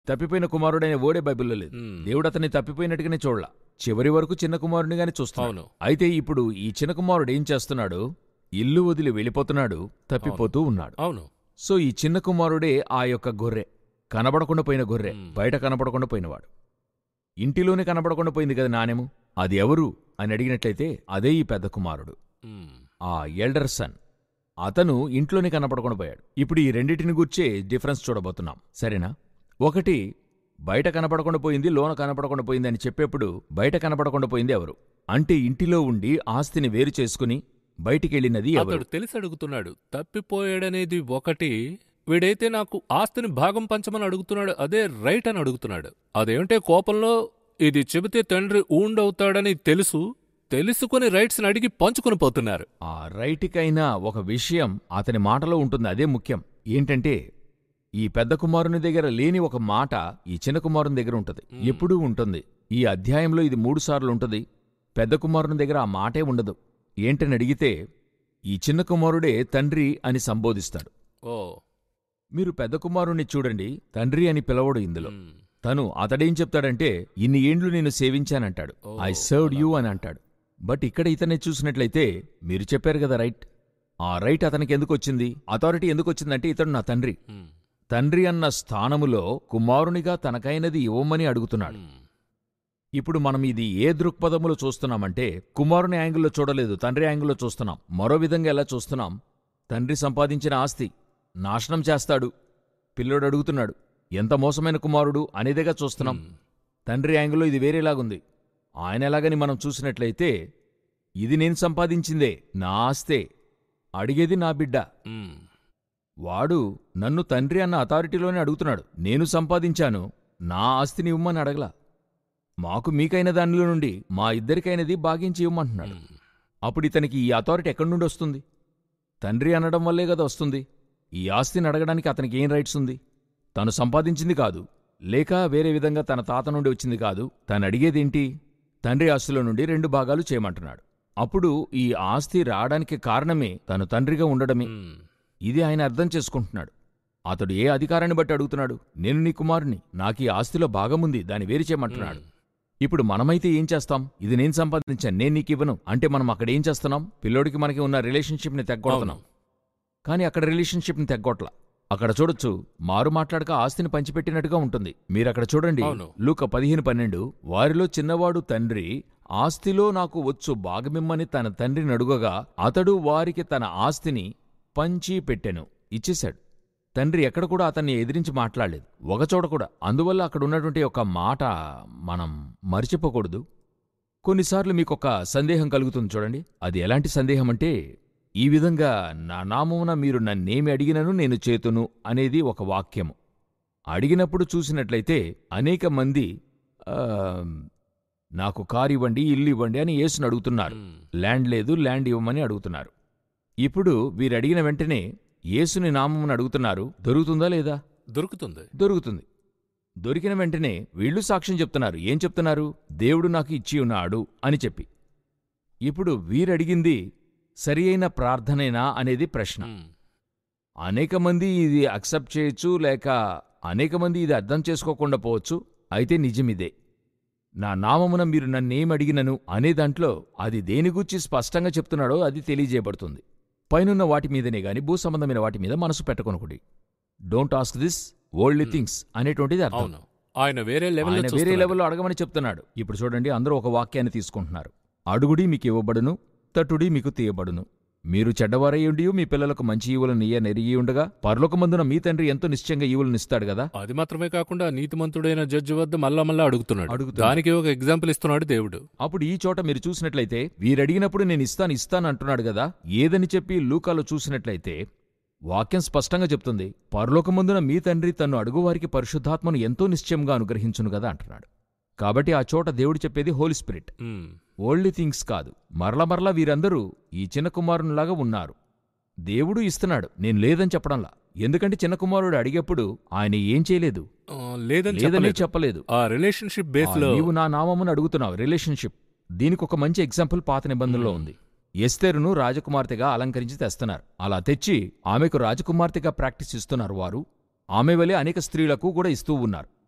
తప్పిపోయిన కుమారుడైన ఓడే బైబిల్లో లేదు మ్మ్. దేవుడు అతన్ని తప్పిపోయినట్టుగానే చూడలా చివరి వరకు చిన్న కుమారుడిగానే చూస్తున్నాడు అవును అయితే ఇప్పుడు ఈ చిన్న కుమారుడు ఏం చేస్తున్నాడు ఇల్లు వదిలి వెళ్ళిపోతున్నాడు తప్పిపోతూ ఉన్నాడు అవును సో ఈ చిన్న కుమారుడే ఆ యొక్క గొర్రె కనబడకుండా పోయిన గొర్రె మ్మ్. బయట కనబడకుండా పోయినవాడు ఇంటిలోనే కనబడకుండా పోయింది కదా నాణెము అది ఎవరు అని అడిగినట్లయితే అదే ఈ పెద్ద కుమారుడు మ్మ్. ఆ ఎల్డర్ సన్ అతను ఇంట్లోనే కనపడకుండా పోయాడు ఇప్పుడు ఈ రెండింటిని గూర్చే డిఫరెన్స్ చూడబోతున్నాం సరేనా ఒకటి బయట కనపడకుండా పోయింది లోన కనపడకుండా పోయింది అని చెప్పేప్పుడు బయట కనపడకుండా పోయింది ఎవరు అంటే ఇంటిలో ఉండి ఆస్తిని వేరు చేసుకుని బయటికెళ్ళినది ఎవరు అతడు తెలిసి అడుగుతున్నాడు తప్పిపోయాడనేది ఒకటి వీడైతే నాకు ఆస్తిని భాగం పంచమని అడుగుతున్నాడు అదే రైట్ అని అడుగుతున్నాడు అదేంటే కోపంలో ఇది చెబితే తండ్రి ఊండవుతాడని తెలుసు తెలుసుకుని రైట్స్ని అడిగి పంచుకుని పోతున్నారు ఆ రైటికైనా ఒక విషయం అతని మాటలో ఉంటుంది అదే ముఖ్యం ఏంటంటే ఈ పెద్ద కుమారుని దగ్గర లేని ఒక మాట ఈ చిన్న కుమారుని దగ్గర ఉంటుంది మ్మ్. ఎప్పుడూ ఉంటుంది ఈ అధ్యాయంలో ఇది మూడు సార్లు ఉంటుంది పెద్ద కుమారుని దగ్గర ఆ మాటే ఉండదు ఏంటని అడిగితే ఈ చిన్న కుమారుడే తండ్రి అని సంబోధిస్తాడు ఓ మీరు పెద్ద కుమారుణ్ణి చూడండి తండ్రి అని పిలవడు ఇందులో మ్మ్. తను అతడేం చెప్తాడంటే ఇన్ని ఏండ్లు నేను సేవించానంటాడు ఓ, ఐ సర్వ్డ్ అలా. యూ అని అంటాడు బట్ ఇక్కడ ఇతన్ని చూసినట్లయితే మీరు చెప్పారు కదా రైట్ ఆ రైట్ అతనికి ఎందుకు వచ్చింది అథారిటీ ఎందుకు వచ్చిందంటే ఇతడు నా తండ్రి మ్మ్. తండ్రి అన్న స్థానములో కుమారునిగా తనకైనది ఇవ్వమని అడుగుతున్నాడు మ్మ్. ఇప్పుడు మనం ఇది ఏ దృక్పథములో చూస్తున్నామంటే కుమారుని యాంగిల్లో చూడలేదు తండ్రి యాంగిల్లో చూస్తున్నాం మరో విధంగా ఎలా చూస్తున్నాం తండ్రి సంపాదించిన ఆస్తి నాశనం చేస్తాడు పిల్లోడు అడుగుతున్నాడు ఎంత మోసమైన కుమారుడు అనేదిగా చూస్తున్నాం మ్మ్. తండ్రి యాంగిల్లో ఇది వేరేలాగుంది ఆయన ఎలాగని మనం చూసినట్లయితే ఇది నేను సంపాదించిందే నా ఆస్తే అడిగేది నా బిడ్డ మ్మ్. వాడు నన్ను తండ్రి అన్న అథారిటీలోనే అడుగుతున్నాడు నేను సంపాదించాను నా ఆస్తిని ఇవ్వమని అడగలా మాకు మీకైన దానిలో నుండి మా ఇద్దరికైనది బాగించి ఇవ్వమంటున్నాడు మ్మ్. అప్పుడు ఇతనికి ఈ అథారిటీ ఎక్కడి నుండి వస్తుంది తండ్రి అనడం వల్లే కదా వస్తుంది ఈ ఆస్తిని అడగడానికి అతనికి ఏం రైట్స్ ఉంది తను సంపాదించింది కాదు లేక వేరే విధంగా తన తాత నుండి వచ్చింది కాదు తను అడిగేదేంటి తండ్రి ఆస్తిలో నుండి రెండు భాగాలు చేయమంటున్నాడు అప్పుడు ఈ ఆస్తి రావడానికి కారణమే తను తండ్రిగా ఉండడమే మ్మ్. ఇది ఆయన అర్థం చేసుకుంటున్నాడు అతడు ఏ అధికారాన్ని బట్టి అడుగుతున్నాడు నేను నీ కుమారుని నాకీ ఆస్తిలో భాగముంది దాన్ని వేరు చేయమంటున్నాడు మ్మ్. ఇప్పుడు మనమైతే ఏం చేస్తాం ఇది నేను సంపాదించాను నేను నీకు ఇవ్వను అంటే మనం అక్కడ ఏం చేస్తున్నాం పిల్లోడికి మనకి ఉన్న రిలేషన్షిప్ని తెగ్గొడుతున్నాం అవును. కానీ అక్కడ రిలేషన్షిప్ని తెగ్గొట్ల అక్కడ చూడొచ్చు మారు మాట్లాడక ఆస్తిని పంచిపెట్టినట్టుగా ఉంటుంది మీరక్కడ చూడండి అవును. లూక పదిహేను పన్నెండు వారిలో చిన్నవాడు తండ్రి ఆస్తిలో నాకు వచ్చు భాగమిమ్మని తన తండ్రిని అడుగగా అతడు వారికి తన ఆస్తిని పంచి పెట్టెను ఇచ్చేశాడు తండ్రి ఎక్కడ కూడా అతన్ని ఎదిరించి మాట్లాడలేదు ఒకచోట కూడా అందువల్ల అక్కడ ఉన్నటువంటి ఒక మాట మనం మర్చిపోకూడదు కొన్నిసార్లు మీకొక సందేహం కలుగుతుంది చూడండి అది ఎలాంటి సందేహం అంటే ఈ విధంగా నా నామమున మీరు నన్నేమి అడిగినను నేను చేతును అనేది ఒక వాక్యము అడిగినప్పుడు చూసినట్లయితే అనేక మంది ఆ, నాకు కారు ఇవ్వండి ఇల్లు ఇవ్వండి అని యేసుని అడుగుతున్నారు మ్మ్. ల్యాండ్ లేదు ల్యాండ్ ఇవ్వమని అడుగుతున్నారు ఇప్పుడు వీరడిగిన వెంటనే యేసుని నామమును అడుగుతున్నారు దొరుకుతుందా లేదా దొరుకుతుంది దొరుకుతుంది దొరికిన వెంటనే వీళ్ళు సాక్ష్యం చెప్తున్నారు ఏం చెప్తున్నారు దేవుడు నాకు ఇచ్చి ఉన్నాడు అని చెప్పి ఇప్పుడు వీరడిగింది సరి అయిన ప్రార్థనేనా అనేది ప్రశ్న మ్మ్. అనేక మంది ఇది అక్సెప్ట్ చేయొచ్చు లేక అనేక మంది ఇది అర్థం చేసుకోకుండా పోవచ్చు అయితే నిజమిదే నా నామమున మీరు నన్నేమడిగినను అనే దాంట్లో అది దేనిగూర్చి స్పష్టంగా చెప్తున్నాడో అది తెలియజేయబడుతుంది పైనున్న వాటి మీదనే గాని భూ సంబంధమైన వాటి మీద మనసు పెట్టకొనకుడి don't ask this oldly things అనేటువంటిది అర్థం అవును ఆయన వేరే లెవెల్లో ఆయన వేరే చూస్తున్నాడు. లెవెల్లో అడగమని చెప్తున్నాడు ఇప్పుడు చూడండి అందరూ ఒక వాక్యాన్ని తీసుకుంటున్నారు అడుగుడి మీకు ఇవ్వబడును తట్టుడి మీకు తీయబడును మీరు చెడ్డవారయ్యుండి మీ పిల్లలకు మంచి ఈవులను ఇయ్య నెరిగి ఉండగా పరలోకమందున మీ తండ్రి ఎంతో నిశ్చయంగా ఈవులను ఇస్తాడు కదా అది మాత్రమే కాకుండా నీతిమంతుడైన జడ్జి వద్ద మళ్ళా మళ్ళా అడుగుతున్నాడు అడుగుతున్నాడు. దానికి ఒక ఎగ్జాంపుల్ ఇస్తున్నాడు దేవుడు అప్పుడు ఈ చోట మీరు చూసినట్లయితే వీరడిగినప్పుడు నేను ఇస్తాను ఇస్తాను అంటున్నాడు కదా ఏదని చెప్పి లూకాలో చూసినట్లయితే వాక్యం స్పష్టంగా చెప్తుంది పరలోకమందున మీ తండ్రి తన్ను అడుగువారికి పరిశుద్ధాత్మను ఎంతో నిశ్చయంగా అనుగ్రహించును కదా అంటున్నాడు కాబట్టి ఆ చోట దేవుడు చెప్పేది holy spirit hmm. Old things కాదు మరల మరల వీరందరూ ఈ చిన్న కుమారునిలాగా ఉన్నారు దేవుడు ఇస్తున్నాడు నేను లేదని చెప్పడంలా ఎందుకంటే చిన్న కుమారుడు అడిగేప్పుడు ఆయన ఏం చేయలేదు ఆ, లేదని లేదని చెప్పలేదు. చెప్పలేదు ఆ రిలేషన్షిప్ బేస్ ఆ, లో నీవు నా నామమును అడుగుతున్నావు రిలేషన్షిప్ దీనికి ఒక మంచి ఎగ్జాంపుల్ పాత నిబంధనలో ఉంది ఎస్తేరును రాజకుమార్తెగా అలంకరించి తెస్తున్నారు అలా తెచ్చి ఆమెకు రాజకుమార్తెగా ప్రాక్టీస్ ఇస్తున్నారు వారు ఆమె వలె అనేక స్త్రీలకు కూడా ఇస్తూ ఉన్నారు